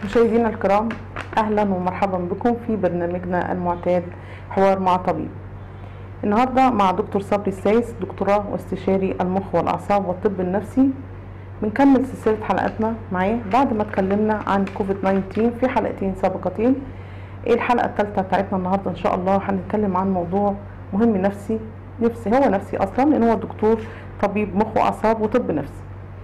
مشاهدينا الكرام اهلا ومرحبا بكم في برنامجنا المعتاد حوار مع طبيب النهارده مع دكتور صبري السايس دكتوراه واستشاري المخ والاعصاب والطب النفسي بنكمل سلسله حلقاتنا معاه بعد ما اتكلمنا عن كوفيد 19 في حلقتين سابقتين الحلقه الثالثه بتاعتنا النهارده ان شاء الله هنتكلم عن موضوع مهم نفسي نفسي هو نفسي اصلا لان هو دكتور طبيب مخ واعصاب وطب نفسي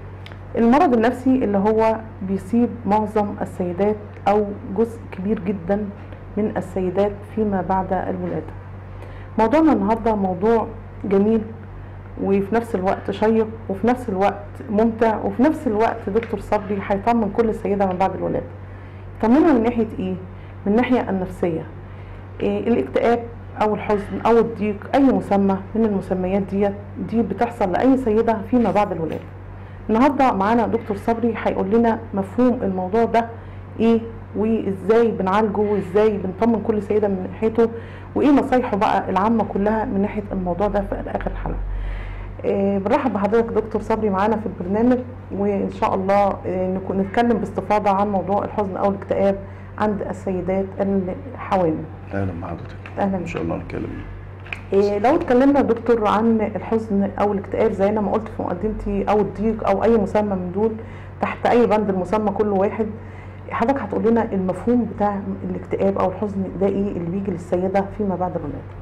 المرض النفسي اللي هو بيصيب معظم السيدات او جزء كبير جدا من السيدات فيما بعد الولاده موضوعنا النهارده موضوع جميل وفي نفس الوقت شيق وفي نفس الوقت ممتع وفي نفس الوقت دكتور صبري هيطمن كل سيده من بعد الولاده يطمنها من ناحيه ايه من الناحيه النفسيه إيه الاكتئاب او الحزن او الضيق اي مسمى من المسميات ديت دي بتحصل لاي سيده فيما بعد الولاده النهارده معانا دكتور صبري هيقول لنا مفهوم الموضوع ده ايه وازاي بنعالجه وازاي بنطمن كل سيده من ناحيته وايه نصايحه بقى العامه كلها من ناحيه الموضوع ده في اخر الحلقه. إيه بنرحب بحضرتك دكتور صبري معانا في البرنامج وان شاء الله إيه نكون نتكلم باستفاضه عن موضوع الحزن او الاكتئاب عند السيدات الحوامل. اهلا بحضرتك اهلا ان شاء الله نتكلم إيه لو اتكلمنا يا دكتور عن الحزن او الاكتئاب زي انا ما قلت في مقدمتي او الضيق او اي مسمى من دول تحت اي بند المسمى كل واحد حضرتك هتقول لنا المفهوم بتاع الاكتئاب او الحزن ده ايه اللي بيجي للسيده فيما بعد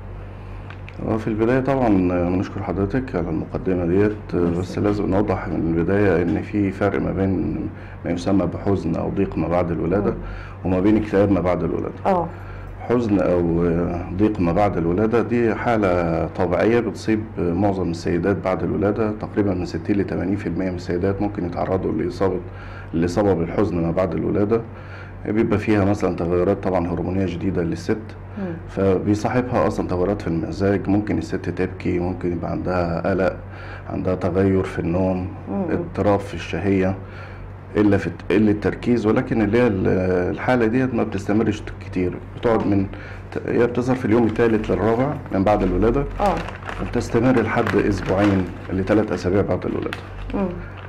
الولاده في البداية طبعا بنشكر حضرتك على المقدمة ديت بس لازم نوضح من البداية ان في فرق ما بين ما يسمى بحزن او ضيق ما بعد الولادة وما بين اكتئاب ما بعد الولادة اه حزن او ضيق ما بعد الولادة دي حالة طبيعية بتصيب معظم السيدات بعد الولادة تقريبا من 60 ل 80% من السيدات ممكن يتعرضوا لإصابة لإصابة بالحزن ما بعد الولادة بيبقى فيها مثلا تغيرات طبعا هرمونية جديدة للست مم. فبيصاحبها اصلا تغيرات في المزاج ممكن الست تبكي ممكن يبقى عندها قلق عندها تغير في النوم مم. اضطراب في الشهية الا في قله التركيز ولكن اللي هي ال- الحاله ديت ما بتستمرش كتير بتقعد من هي بتظهر في اليوم الثالث للرابع من بعد الولاده اه وبتستمر لحد اسبوعين لثلاث اسابيع بعد الولاده مم.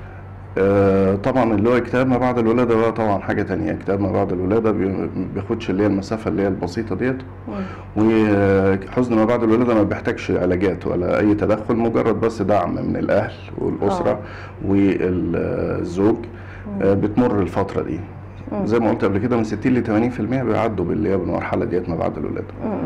آه، طبعا اللي هو اكتئاب ما بعد الولاده بقى طبعا حاجه تانية اكتئاب ما بعد الولاده بي- ما بياخدش اللي هي المسافه اللي هي البسيطه ديت مم. وحزن ما بعد الولاده ما بيحتاجش علاجات ولا اي تدخل مجرد بس دعم من الاهل والاسره آه. والزوج آه، بتمر الفتره دي مم. زي ما قلت قبل كده من 60 ل 80% بيعدوا باللي هي بالمرحله ديت ما بعد الولاده مم.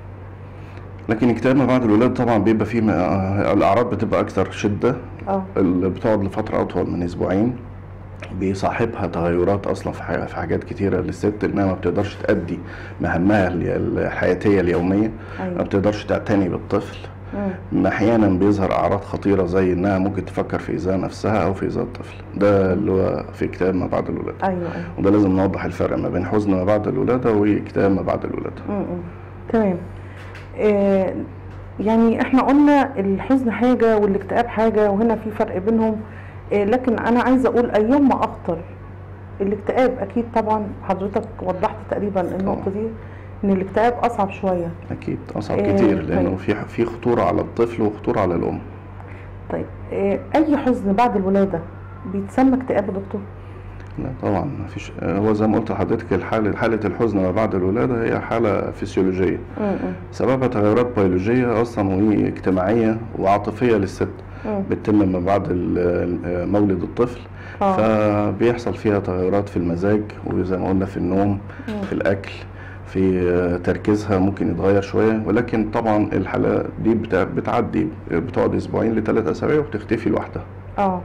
لكن اكتئاب ما بعد الولاده طبعا بيبقى فيه م- آه، الاعراض بتبقى اكثر شده اه اللي بتقعد لفتره اطول من اسبوعين بيصاحبها تغيرات اصلا في ح- في حاجات كتيره للست انها ما بتقدرش تأدي مهامها ال- الحياتيه اليوميه ما ايوه بتقدرش تعتني بالطفل مم. احيانا بيظهر اعراض خطيره زي انها ممكن تفكر في ايذاء نفسها او في ايذاء الطفل ده اللي هو في اكتئاب ما بعد الولاده ايوه ايوه وده لازم نوضح الفرق ما بين حزن ما بعد الولاده واكتئاب ما بعد الولاده مم. تمام آه يعني احنا قلنا الحزن حاجة والاكتئاب حاجة وهنا في فرق بينهم آه لكن انا عايزة اقول ايام ما اخطر الاكتئاب اكيد طبعا حضرتك وضحت تقريبا النقطة دي ان الاكتئاب اصعب شوية اكيد اصعب إيه، كتير لانه طيب. في في خطوره على الطفل وخطوره على الام طيب آه اي حزن بعد الولادة بيتسمى اكتئاب يا دكتور لا طبعا مفيش هو زي ما قلت لحضرتك الحاله حاله الحزن ما بعد الولاده هي حاله فسيولوجيه مم. سببها تغيرات بيولوجيه اصلا واجتماعيه وعاطفيه للست مم. بتتم من بعد ال- مولد الطفل اه فبيحصل فيها تغيرات في المزاج وزي ما قلنا في النوم مم. في الاكل في آه، تركيزها ممكن يتغير شويه ولكن طبعا الحاله دي بتع- بتعدي بتقعد اسبوعين لثلاث اسابيع وبتختفي لوحدها اه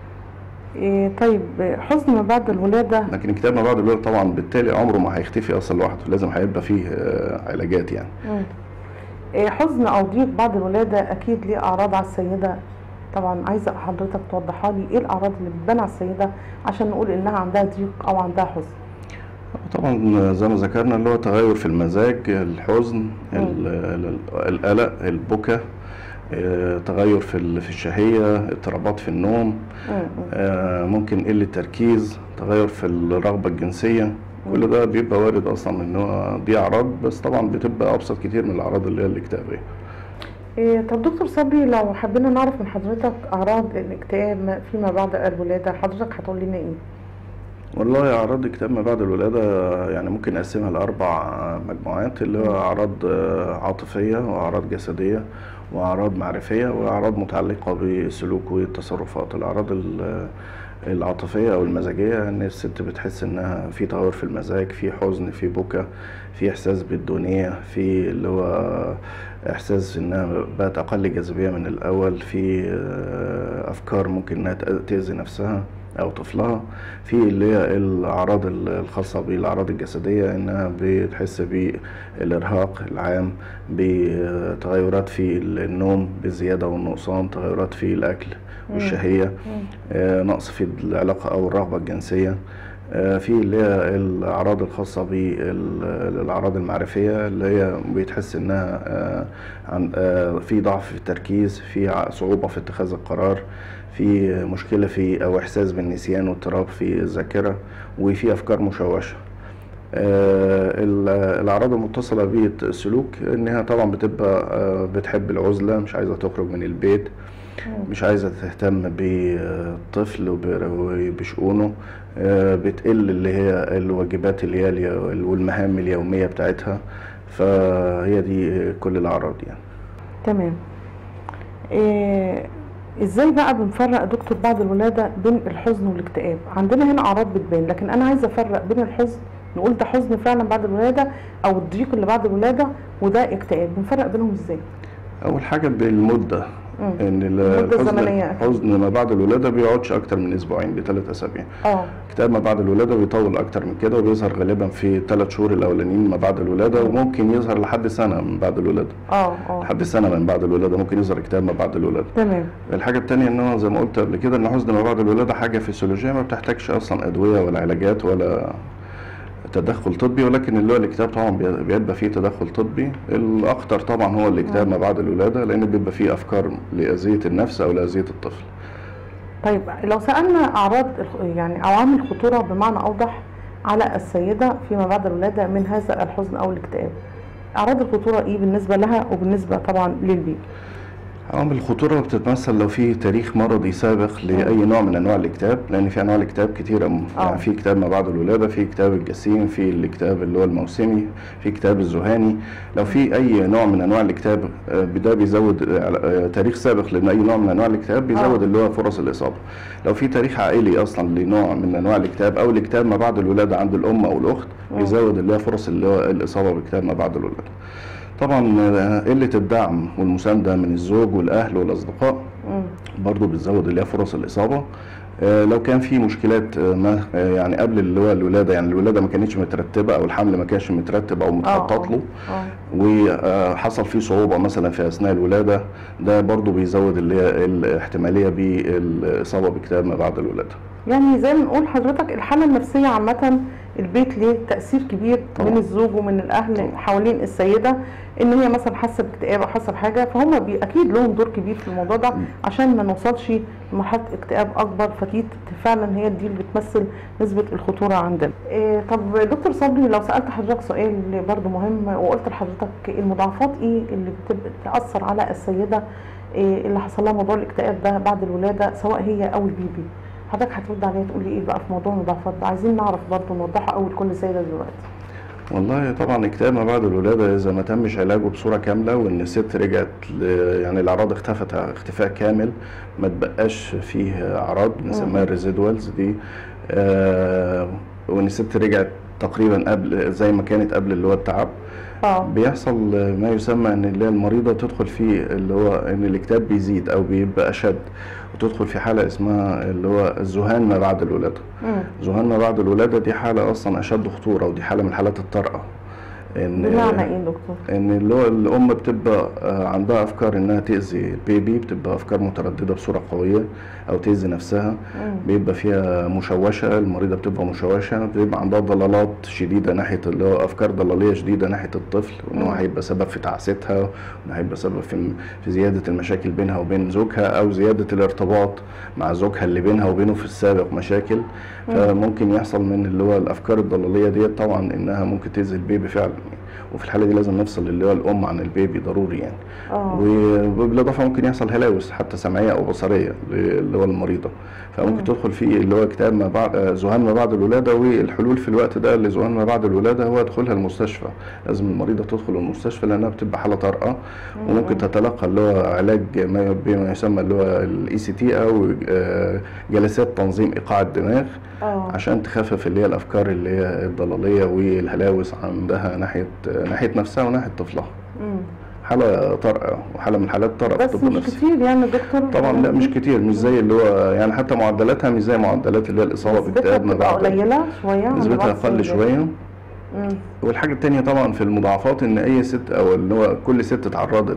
إيه طيب حزن ما بعد الولادة لكن اكتئاب ما بعد الولاده طبعا بالتالي عمره ما هيختفي اصلا لوحده لازم هيبقى فيه آه، علاجات يعني مم. إيه حزن او ضيق بعد الولاده اكيد ليه اعراض على السيده طبعا عايزه حضرتك توضحها لي ايه الاعراض اللي بتبان على السيده عشان نقول انها عندها ضيق او عندها حزن طبعا زي ما ذكرنا اللي هو تغير في المزاج الحزن ال- ال- القلق البكا آه، تغير في ال- في الشهيه اضطرابات في النوم مم. آه، ممكن قله تركيز تغير في الرغبه الجنسيه كل ده بيبقى وارد اصلا ان هو دي اعراض بس طبعا بتبقى ابسط كتير من الاعراض اللي هي الاكتئابيه إيه طب دكتور صبري لو حبينا نعرف من حضرتك اعراض الاكتئاب ما- فيما بعد الولاده حضرتك هتقول لنا ايه والله أعراض اكتئاب ما بعد الولادة يعني ممكن نقسمها لأربع مجموعات اللي هو أعراض آه، عاطفية وأعراض جسدية وأعراض معرفية وأعراض متعلقة بالسلوك والتصرفات الأعراض ال- العاطفية أو المزاجية إن الست بتحس إنها في تغير في المزاج في حزن في بكا في إحساس بالدونية في اللي هو إحساس إنها بقت أقل جاذبية من الأول في آه، أفكار ممكن إنها تأذي نفسها أو طفلها في اللي هي الأعراض الخاصة بالأعراض الجسدية إنها بتحس بالإرهاق العام بتغيرات في النوم بالزيادة والنقصان تغيرات في الأكل والشهية آه، نقص في العلاقة أو الرغبة الجنسية آه، في اللي هي الأعراض الخاصة بالأعراض المعرفية اللي هي بتحس إنها آه، عن- آه، في ضعف في التركيز في ع- صعوبة في اتخاذ القرار في مشكلة في أو إحساس بالنسيان واضطراب في الذاكرة وفي أفكار مشوشة آه، ال- الأعراض المتصلة بالسلوك إنها طبعا بتبقى آه، بتحب العزلة مش عايزة تخرج من البيت مش عايزة تهتم بالطفل وب- وبشؤونه آه، بتقل اللي هي الواجبات اللي هي اليو- والمهام اليومية بتاعتها فهي دي كل الأعراض يعني تمام إيه ازاي بقى بنفرق يا دكتور بعد الولاده بين الحزن والاكتئاب عندنا هنا اعراض بتبان لكن انا عايزه افرق بين الحزن نقول ده حزن فعلا بعد الولاده او الضيق اللي بعد الولاده وده اكتئاب بنفرق بينهم ازاي أول حاجة بالمدة مم. إن ال- المدة الحزن الزمنية. الحزن ما بعد الولادة بيقعدش أكتر من أسبوعين لثلاث أسابيع اه اكتئاب ما بعد الولادة بيطول أكتر من كده وبيظهر غالبا في ثلاث شهور الأولانيين ما بعد الولادة وممكن يظهر لحد سنة من بعد الولادة اه اه لحد سنة من بعد الولادة ممكن يظهر اكتئاب ما بعد الولادة تمام الحاجة التانية ان هو زي ما قلت قبل كده ان حزن ما بعد الولادة حاجة فسيولوجية ما بتحتاجش اصلا ادوية ولا علاجات ولا تدخل طبي ولكن اللي هو الاكتئاب طبعا بي- بيبقى فيه تدخل طبي الاخطر طبعا هو الاكتئاب ما بعد الولادة لان بيبقى فيه افكار لاذية النفس او لاذية الطفل طيب لو سالنا اعراض الخ- يعني عوامل الخطوره بمعنى اوضح على السيده فيما بعد الولاده من هذا الحزن او الاكتئاب اعراض الخطوره ايه بالنسبه لها وبالنسبه طبعا للبيبي عوامل الخطورة بتتمثل لو في تاريخ مرضي سابق لأي نوع من أنواع الاكتئاب لأن في أنواع الاكتئاب كتيرة م- آه. يعني في اكتئاب ما بعد الولادة في اكتئاب الجسيم في الاكتئاب اللي هو الموسمي في اكتئاب الذهاني لو في أي نوع من أنواع الاكتئاب آه، ده بيزود آه، آه، تاريخ سابق لأي نوع من أنواع الاكتئاب بيزود آه. اللي هو فرص الإصابة لو في تاريخ عائلي أصلا لنوع من أنواع الاكتئاب أو الاكتئاب ما بعد الولادة عند الأم أو الأخت بيزود اللي هو فرص اللي هو الإصابة باكتئاب ما بعد الولادة طبعا آه، قلة الدعم والمساندة من الزوج والأهل والأصدقاء مم. برضو بتزود اللي هي فرص الإصابة آه، لو كان في مشكلات آه، ما آه، يعني قبل اللي هو الولادة يعني الولادة ما كانتش مترتبة أو الحمل ما كانش مترتب أو متخطط آه. له اه وحصل فيه صعوبة مثلا في أثناء الولادة ده برضو بيزود اللي هي الاحتمالية بالإصابة باكتئاب ما بعد الولادة يعني زي ما نقول حضرتك الحالة النفسية عامة البيت ليه تأثير كبير طبعا. من الزوج ومن الأهل طبعا. حوالين السيدة إن هي مثلا حاسة باكتئاب أو حاسة بحاجة فهم بي أكيد لهم دور كبير في الموضوع ده عشان ما نوصلش لمرحلة اكتئاب أكبر فدي فعلا هي دي اللي بتمثل نسبة الخطورة عندنا. إيه طب دكتور صبري لو سألت حضرتك سؤال برضو مهم وقلت لحضرتك المضاعفات إيه اللي بتبقى تأثر على السيدة إيه اللي حصل لها موضوع الاكتئاب ده بعد الولادة سواء هي أو البيبي. حضرتك هترد عليا تقول لي ايه بقى في موضوع المضاعفات ده عايزين نعرف برضه نوضحه اول كل سيده دلوقتي والله طبعا اكتئاب ما بعد الولادة إذا ما تمش علاجه بصورة كاملة وإن الست رجعت ل- يعني الأعراض اختفت اختفاء كامل ما تبقاش فيه أعراض بنسميها الريزيدوالز دي آه وإن الست رجعت تقريبا قبل زي ما كانت قبل اللي هو التعب اه بيحصل ما يسمى ان اللي هي المريضه تدخل في اللي هو ان الاكتئاب بيزيد او بيبقى اشد وتدخل في حاله اسمها اللي هو الذهان ما بعد الولاده مم. ذهان ما بعد الولاده دي حاله اصلا اشد خطوره ودي حاله من حالات الطارئه ان بمعنى ايه دكتور؟ ان اللي هو الام بتبقى آه، عندها افكار انها تاذي البيبي بتبقى افكار متردده بصوره قويه او تاذي نفسها مم. بيبقى فيها مشوشه المريضه بتبقى مشوشه بيبقى عندها ضلالات شديده ناحيه اللي هو افكار ضلاليه شديده ناحيه الطفل وان هو مم. هيبقى سبب في تعاستها وان هيبقى سبب في في زياده المشاكل بينها وبين زوجها او زياده الارتباط مع زوجها اللي بينها وبينه في السابق مشاكل فممكن يحصل من اللي هو الافكار الضلاليه ديت طبعا انها ممكن تاذي البيبي فعلا وفي الحاله دي لازم نفصل اللي هو الام عن البيبي ضروري يعني اه وبالاضافه ممكن يحصل هلاوس حتى سمعيه او بصريه اللي هو المريضه فممكن مم. تدخل فيه اللي هو اكتئاب ما بعد آه، ذهان ما بعد الولاده والحلول في الوقت ده لذهان ما بعد الولاده هو دخولها المستشفى لازم المريضه تدخل المستشفى لانها بتبقى حاله طارئه وممكن تتلقى اللي هو علاج ما بما يسمى اللي هو الاي سي تي او آه، جلسات تنظيم ايقاع الدماغ اه عشان تخفف اللي هي الافكار اللي هي الضلاليه والهلاوس عندها ناحيه ناحيه نفسها وناحيه طفلها مم. حاله طارئه وحاله من حالات طارئه في بس الطب مش النفسي كتير يعني يا دكتور طبعا لا مش كتير مش زي اللي هو يعني حتى معدلاتها مش زي معدلات اللي هي الاصابه نسبتها باكتئاب ما بتبقى بعد قليله شويه عن نسبتها بعض اقل السيدات. شويه مم. والحاجه التانية طبعا في المضاعفات ان اي ست او اللي هو كل ست اتعرضت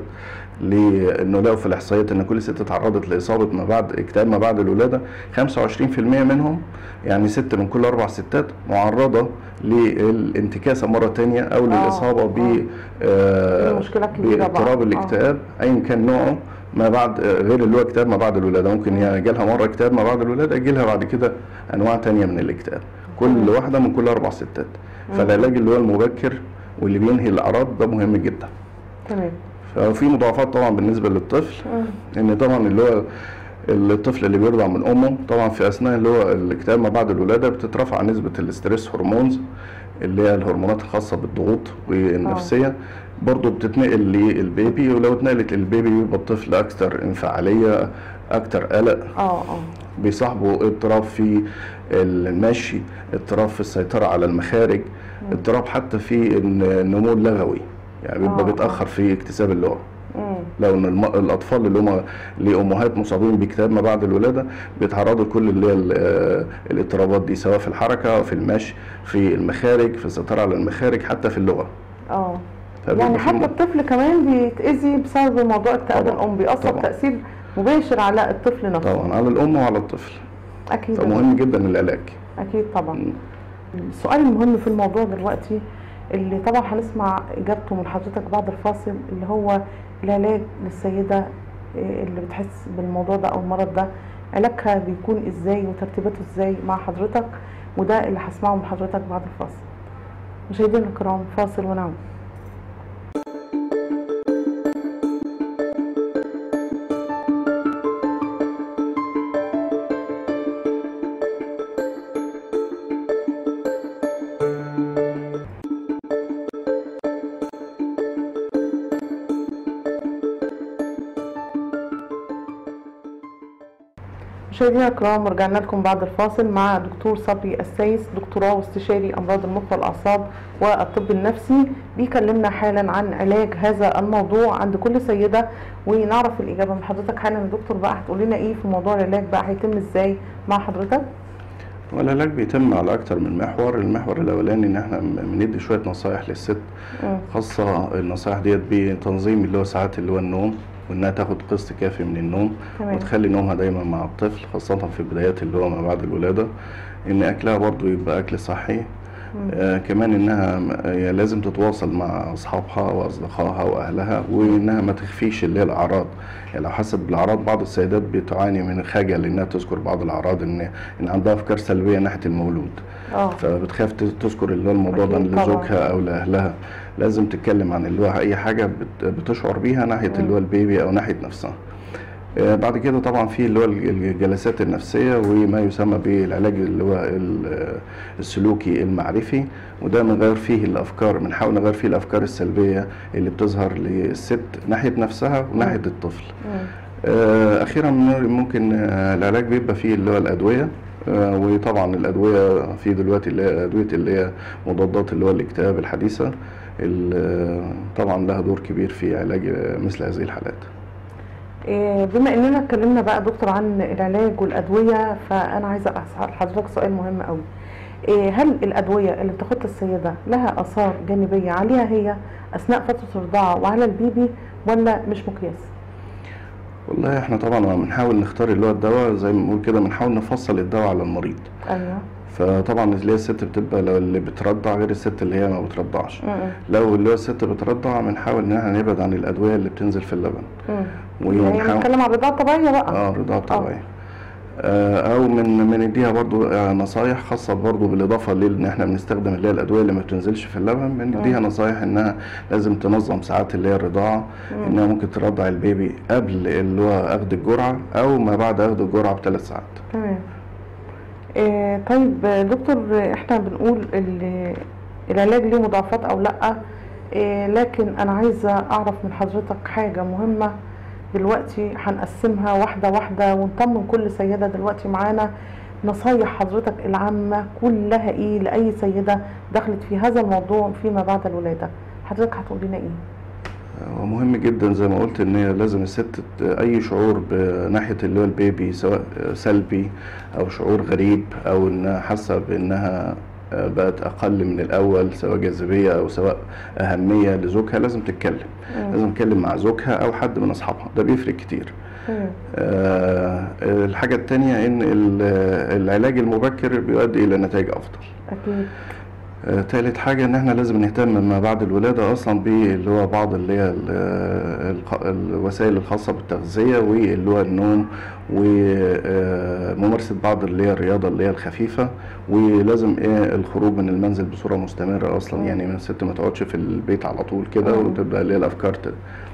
لانه لقوا في الاحصائيات ان كل ست اتعرضت لاصابه ما بعد اكتئاب ما بعد الولاده 25% منهم يعني ست من كل اربع ستات معرضه للانتكاسه مره تانية او للاصابه ب آه. آه، دي مشكلة كبيرة بقى. باضطراب آه. الاكتئاب ايا كان نوعه ما بعد آه، غير اللي هو اكتئاب ما بعد الولاده ممكن يعني جالها مره اكتئاب ما بعد الولاده يجي لها بعد كده انواع تانية من الاكتئاب كل مم. واحده من كل اربع ستات فالعلاج اللي هو المبكر واللي بينهي الاعراض ده مهم جدا تمام ففي مضاعفات طبعا بالنسبه للطفل مم. ان طبعا اللي هو الطفل اللي بيرضع من امه طبعا في اثناء اللي هو الاكتئاب ما بعد الولاده بتترفع نسبه الاستريس هرمونز اللي هي الهرمونات الخاصه بالضغوط والنفسيه برضه بتتنقل للبيبي ولو اتنقلت للبيبي بيبقى الطفل اكثر انفعاليه اكثر قلق اه اه بيصاحبه اضطراب في المشي اضطراب في السيطرة على المخارج اضطراب حتى في النمو اللغوي يعني آه، بيبقى آه. بيتأخر في اكتساب اللغة مم. لو ان الم... الاطفال اللي هم لامهات مصابين باكتئاب ما بعد الولاده بيتعرضوا لكل اللي هي ال- آه، الاضطرابات دي سواء في الحركه في المشي في المخارج في السيطره على المخارج حتى في اللغه اه فبيبقى يعني في حتى م- الطفل كمان بيتأذي بسبب موضوع اكتئاب طبعاً، الأم بيأثر طبعاً. تأثير مباشر على الطفل نفسه طبعا على الام وعلى الطفل أكيد فمهم جدا العلاج أكيد طبعا م. السؤال المهم في الموضوع دلوقتي اللي طبعا هنسمع إجابته من حضرتك بعد الفاصل اللي هو العلاج للسيدة إيه، اللي بتحس بالموضوع ده أو المرض ده علاجها بيكون إزاي وترتيباته إزاي مع حضرتك وده اللي هسمعه من حضرتك بعد الفاصل مشاهدينا الكرام فاصل ونعود مشاهدينا الكرام ورجعنا لكم بعد الفاصل مع دكتور صبري السيس دكتوراه واستشاري امراض المخ والاعصاب والطب النفسي بيكلمنا حالا عن علاج هذا الموضوع عند كل سيده ونعرف الاجابه من حضرتك حالا يا دكتور بقى هتقول لنا ايه في موضوع العلاج بقى هيتم ازاي مع حضرتك والعلاج بيتم على اكتر من محور المحور الاولاني ان احنا بندي شويه نصايح للست مم. خاصه النصايح ديت بتنظيم اللي هو ساعات اللي هو النوم وانها تاخد قسط كافي من النوم تمام. وتخلي نومها دايما مع الطفل خاصه في بدايات اللي هو ما بعد الولاده ان اكلها برضو يبقى اكل صحي آه كمان انها م- هي لازم تتواصل مع اصحابها واصدقائها واهلها وانها ما تخفيش اللي هي الاعراض يعني لو حست بالاعراض بعض السيدات بتعاني من خجل انها تذكر بعض الاعراض ان ان عندها افكار سلبيه ناحيه المولود اه فبتخاف ت- تذكر اللي هو الموضوع ده أكيد طبعاً. لزوجها او لاهلها لازم تتكلم عن اللي هو اي حاجه بت- بتشعر بيها ناحيه اللي هو البيبي او ناحيه نفسها آه، بعد كده طبعا في اللي هو الج- الجلسات النفسية وما يسمى بالعلاج اللي هو ال- السلوكي المعرفي وده بنغير فيه الأفكار بنحاول نغير فيه الأفكار السلبية اللي بتظهر للست ناحية نفسها وناحية الطفل مم. آه، أخيرا ممكن آه، العلاج بيبقى فيه اللي هو الأدوية آه، وطبعا الأدوية في دلوقتي اللي هي أدوية اللي هي مضادات اللي هو الاكتئاب الحديثة ال- طبعا لها دور كبير في علاج آه، مثل هذه الحالات إيه، بما اننا اتكلمنا بقى دكتور عن العلاج والادويه فانا عايزه اسال حضرتك سؤال مهم قوي إيه، هل الادويه اللي بتاخدها السيده لها اثار جانبيه عليها هي اثناء فتره الرضاعه وعلى البيبي ولا مش مقياس والله احنا طبعا لما بنحاول نختار اللي هو الدواء زي ما بنقول كده بنحاول نفصل الدواء على المريض ايوه فطبعا اللي هي الست بتبقى لو اللي بترضع غير الست اللي هي ما بترضعش مم. لو اللي هو الست بترضع بنحاول ان احنا نبعد عن الادويه اللي بتنزل في اللبن مم. ونحاول- يعني بنتكلم عن الرضاعه الطبيعيه بقى اه رضاعة طبيعية آه، او من بنديها برضو آه، نصايح خاصه برضو بالاضافه لان احنا بنستخدم اللي هي الادويه اللي ما بتنزلش في اللبن بنديها نصايح انها لازم تنظم ساعات اللي هي الرضاعه انها ممكن ترضع البيبي قبل اللي هو اخذ الجرعه او ما بعد اخذ الجرعه بثلاث ساعات تمام آه طيب آه، دكتور آه، احنا بنقول ال- العلاج ليه مضاعفات او لا آه لكن انا عايزه اعرف من حضرتك حاجه مهمه دلوقتي هنقسمها واحده واحده ونطمن كل سيده دلوقتي معانا نصايح حضرتك العامه كلها ايه لاي سيده دخلت في هذا الموضوع فيما بعد الولاده حضرتك هتقول لنا ايه ومهم جدا زي ما قلت ان هي لازم الست ت- اي شعور بناحيه اللي هو البيبي سواء سلبي او شعور غريب او انها حاسه بانها بقت اقل من الاول سواء جاذبيه او سواء اهميه لزوجها لازم تتكلم لازم تتكلم مع زوجها او حد من اصحابها ده بيفرق كتير تمام آه، الحاجه التانية ان ال- العلاج المبكر بيؤدي الى نتائج افضل اكيد آه، تالت حاجة إن إحنا لازم نهتم ما بعد الولادة أصلا باللي هو بعض اللي هي ال- الق- الوسائل الخاصة بالتغذية واللي هو النوم وممارسة بعض اللي هي الرياضة اللي هي الخفيفة ولازم إيه الخروج من المنزل بصورة مستمرة أصلا مم. يعني الست ما تقعدش في البيت على طول كده مم. وتبدأ اللي هي الأفكار ت-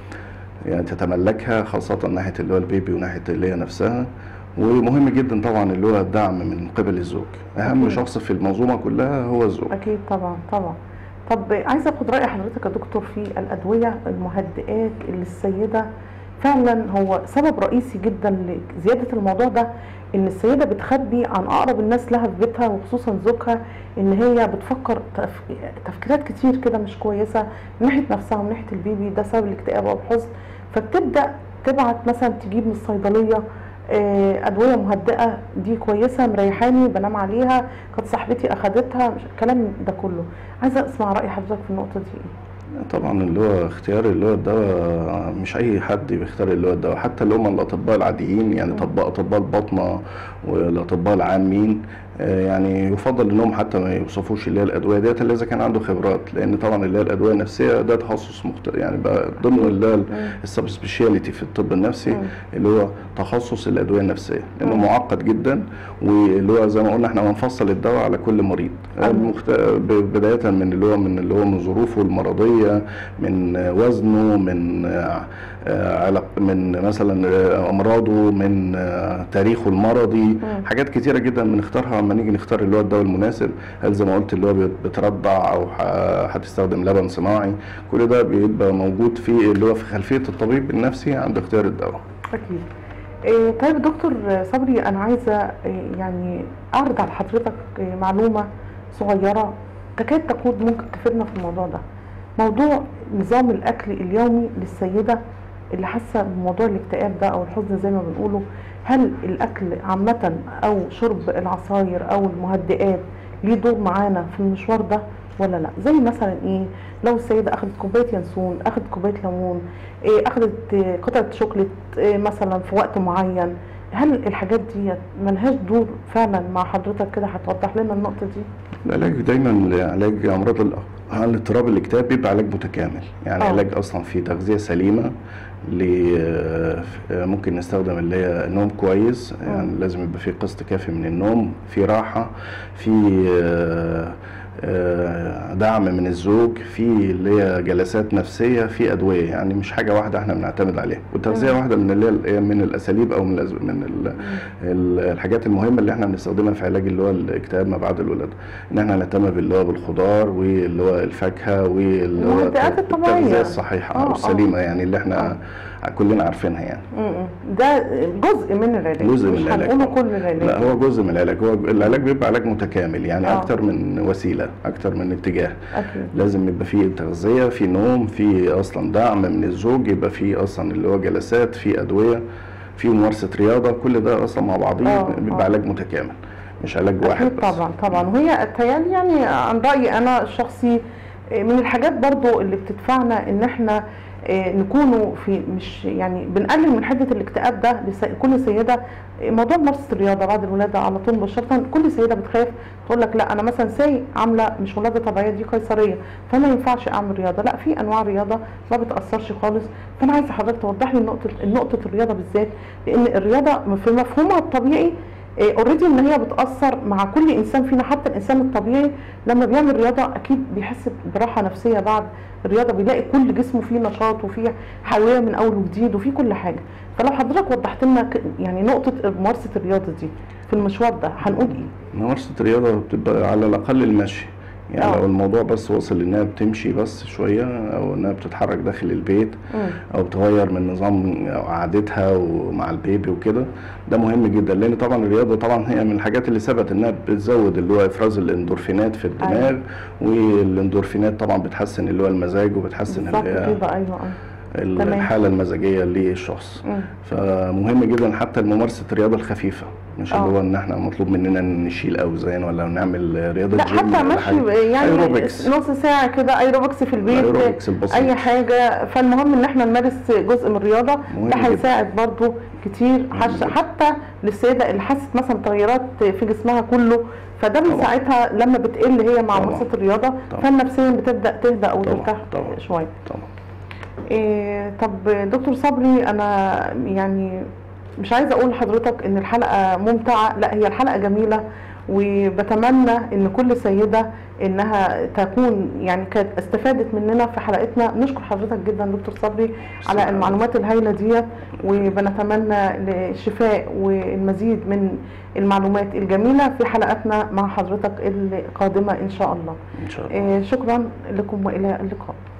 يعني تتملكها خاصة ناحية اللي هو البيبي وناحية اللي هي نفسها ومهم جدا طبعا اللي هو الدعم من قبل الزوج أهم أكيد. شخص في المنظومة كلها هو الزوج اكيد طبعا طبعا طب عايزه اخد راي حضرتك يا دكتور في الادويه المهدئات اللي السيده فعلا هو سبب رئيسي جدا لزياده الموضوع ده ان السيده بتخبي عن اقرب الناس لها في بيتها وخصوصا زوجها ان هي بتفكر تف... تفكيرات كتير كده مش كويسه من ناحيه نفسها ومن ناحيه البيبي ده سبب الاكتئاب او الحزن فبتبدا تبعت مثلا تجيب من الصيدليه آه، ادويه مهدئه دي كويسه مريحاني بنام عليها كانت صاحبتي اخدتها مش الكلام ده كله عايزه اسمع راي حضرتك في النقطه دي ايه طبعا اللي هو اختيار اللي هو الدواء مش اي حد بيختار اللي هو الدواء حتى اللي هم الاطباء العاديين يعني اطباء اطباء الباطنه والاطباء العامين آه، يعني يفضل انهم حتى ما يوصفوش اللي هي الادويه ديت الا اذا كان عنده خبرات لان طبعا اللي هي الادويه النفسيه ده تخصص مخت... يعني بقى ضمن اللي هي السب سبيشاليتي في الطب النفسي مم. اللي هو تخصص الادويه النفسيه لانه مم. معقد جدا واللي هو زي ما قلنا احنا بنفصل الدواء على كل مريض أيوة. المخت... ب- بدايه من اللي هو من اللي هو من ظروفه المرضيه من وزنه من آه، آه، علاق من مثلا آه، امراضه من آه، تاريخه المرضي حاجات كتيره جدا بنختارها لما نيجي نختار اللي هو الدواء المناسب هل زي ما قلت اللي هو بت- بترضع او ح- هتستخدم لبن صناعي كل ده بيبقى موجود في اللي هو في خلفيه الطبيب النفسي عند اختيار الدواء اكيد إيه طيب دكتور صبري انا عايزه إيه يعني اعرض على حضرتك إيه معلومه صغيره تكاد تكون ممكن تفيدنا في الموضوع ده موضوع نظام الاكل اليومي للسيده اللي حاسه بموضوع الاكتئاب ده او الحزن زي ما بنقوله هل الاكل عامه او شرب العصاير او المهدئات ليه دور معانا في المشوار ده ولا لا زي مثلا ايه لو السيده اخذت كوبايه ينسون اخذت كوبايه ليمون إيه اخذت إيه، قطعه شوكليت إيه مثلا في وقت معين هل الحاجات دي ملهاش دور فعلا مع حضرتك كده هتوضح لنا النقطه دي العلاج دايما علاج امراض ال- الاضطراب الاكتئاب بيبقى علاج متكامل يعني آه. علاج اصلا في تغذيه سليمه ل- ممكن نستخدم اللي هي نوم كويس يعني لازم يبقى في قسط كافي من النوم في راحه في آه، آه، دعم من الزوج في اللي هي جلسات نفسيه في ادويه يعني مش حاجه واحده احنا بنعتمد عليها والتغذيه مم. واحده من اللي هي من الاساليب او من الأز- من ال- ال- الحاجات المهمه اللي احنا بنستخدمها في علاج اللي هو الاكتئاب ما بعد الولاده ان احنا نهتم باللي هو بالخضار واللي هو الفاكهه واللي هو المهدئات الطبيعية. التغذيه الصحيحه آه، او آه. السليمه يعني اللي احنا كلنا عارفينها يعني م-م. ده جزء من العلاج جزء من مش العلاج هنقوله طبعاً. كل العلاج لا هو جزء من العلاج هو العلاج بيبقى علاج متكامل يعني آه. اكتر من وسيله اكتر من اتجاه اكيد لازم يبقى فيه تغذيه في نوم في اصلا دعم من الزوج يبقى فيه اصلا اللي هو جلسات في ادويه في ممارسه رياضه كل ده اصلا مع بعضيه آه، بيبقى آه. علاج متكامل مش علاج واحد اكيد بس طبعا طبعا وهي التيالي يعني عن رايي انا الشخصي آه، من الحاجات برضو اللي بتدفعنا ان احنا آه، نكونوا في مش يعني بنقلل من حده الاكتئاب ده لكل سيده آه، موضوع ممارسه الرياضه بعد الولاده على طول مباشره كل سيده بتخاف تقول لك لا انا مثلا ساي عامله مش ولاده طبيعيه دي قيصريه فما ينفعش اعمل رياضه لا في انواع رياضه ما بتاثرش خالص فانا عايزه حضرتك توضح لي نقطه نقطه الرياضه بالذات لان الرياضه في مفهومها الطبيعي اوريدي ان هي بتاثر مع كل انسان فينا حتى الانسان الطبيعي لما بيعمل رياضه اكيد بيحس براحه نفسيه بعد الرياضه بيلاقي كل جسمه فيه نشاط وفيه حيويه من اول وجديد وفيه كل حاجه فلو حضرتك وضحت لنا ك- يعني نقطه ممارسه الرياضه دي في المشوار ده هنقول ايه؟ ممارسة الرياضة بتبقى على الأقل المشي يعني آه. لو الموضوع بس وصل إنها بتمشي بس شوية أو إنها بتتحرك داخل البيت مم. أو بتغير من نظام قعدتها ومع البيبي وكده ده مهم جدا لأن طبعا الرياضة طبعا هي من الحاجات اللي ثبت إنها بتزود اللي هو إفراز الإندورفينات في الدماغ والإندورفينات طبعا بتحسن اللي هو المزاج وبتحسن بالظبط اللي هي كده ايوه آه. تمام. الحالة المزاجية للشخص مم. فمهم جدا حتى ممارسة الرياضة الخفيفة مش آه. اللي هو ان احنا مطلوب مننا نشيل اوزان ولا نعمل رياضة لا جيم حتى ولا ماشي حاجة. يعني ايروبكس نص ساعه كده ايروبكس في البيت الايروبكس البسيط اي حاجه فالمهم ان احنا نمارس جزء من الرياضه مهم ده جدا. هيساعد برضو كتير مهم حش- جدا. حتى للسيده اللي حست مثلا تغيرات في جسمها كله فده طبعا. بيساعدها لما بتقل هي مع طبعا. ممارسه الرياضه طبعا. فالنفسيا بتبدا تهدى او طبعا. ترتاح طبعا. شويه طبعا إيه طب دكتور صبري انا يعني مش عايزه اقول لحضرتك ان الحلقه ممتعه لا هي الحلقه جميله وبتمنى ان كل سيده انها تكون يعني كانت استفادت مننا في حلقتنا نشكر حضرتك جدا دكتور صبري على شكراً. المعلومات الهائله ديت وبنتمنى الشفاء والمزيد من المعلومات الجميله في حلقاتنا مع حضرتك القادمه ان شاء الله ان شاء الله إيه شكرا لكم والى اللقاء